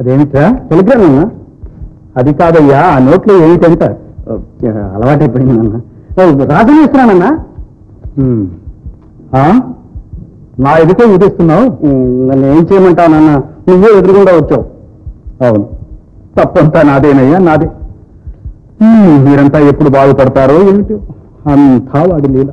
అదేమిట్రా టెలిగ్రామ్ అన్నా అది కాదయ్యా ఆ నోట్లో ఏమిటంట అలవాటైపోయింది అన్న రాజుని ఇస్తున్నానన్నా నా ఎదుటే ఊదిస్తున్నావు నన్ను ఏం చేయమంటావు నాన్న నువ్వే ఎదురుగుండా వచ్చావు అవును తప్పంతా నాదేనయ్యా నాదే హ్మ్, మీరంతా ఎప్పుడు బాగుపడతారో ఏమిటి అంతా వాడి లీల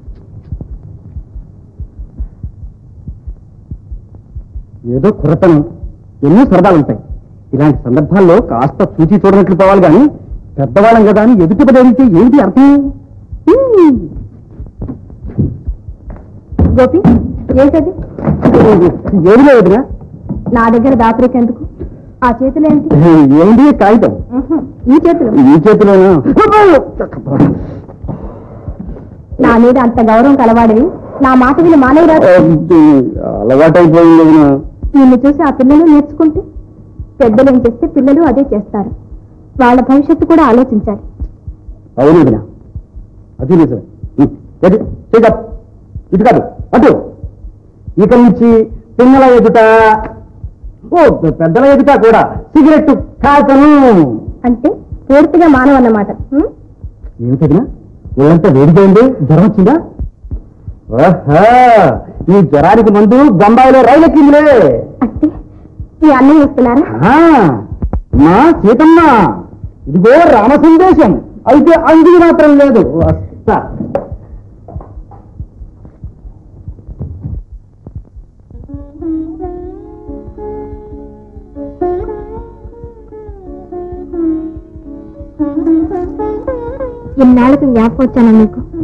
ఏదో కురతనం ఎన్నో సరదాలు ఉంటాయి ఇలాంటి సందర్భాల్లో కాస్త చూచి చూడనట్లు పోవాలి కానీ పెద్దవాళ్ళం కదా అని ఎదుటి పడేంటి ఏంటి అర్థం హ్మ్. గోపి ఏంటది ఏమి లేదురా నా దగ్గర దాపరికెందుకు ఆ చేతులు ఏంటి ఏంటి కాగితం ఉహు, ఈ చేతులు ఈ చేతిలోనా నా మీద అంత గౌరవం కలవాడివి నా మాట విని మానేయరాదు అలవాటైపోయింది వదినా. నిన్ను చూసి ఆ పిల్లలు నేర్చుకుంటే పెద్దలు ఏం చేస్తే పిల్లలు అదే చేస్తారు వాళ్ళ భవిష్యత్తు కూడా ఆలోచించాలి అవును వదినా. అది నిజమే ఉం, ఎది, చేయి అప్. ఇటు కాదు అటు ఇక నుంచి పిల్లల ఎదుట ఓ పెద్దల ఎదుట కూడా సిగరెట్ కాకను అంటే పూర్తిగా మానవన్నమాట ఉం? ఏమిటదినా ఒళ్ళంతా వేడిగా ఉంది జ్వరం వచ్చిందా ఓహో ఈ జ్వరానికి మందు బొంబాయిలో రైలు ఎక్కిందిలే అంటే మీ అన్నయ్య వస్తున్నారా ఆ, మా సీతమ్మ ఇదిగో రామ సందేశం అయితే అందికి మాత్రం లేదు వస్తా ఇన్నాళ్ళకి జ్ఞాపకం వచ్చాను మీకు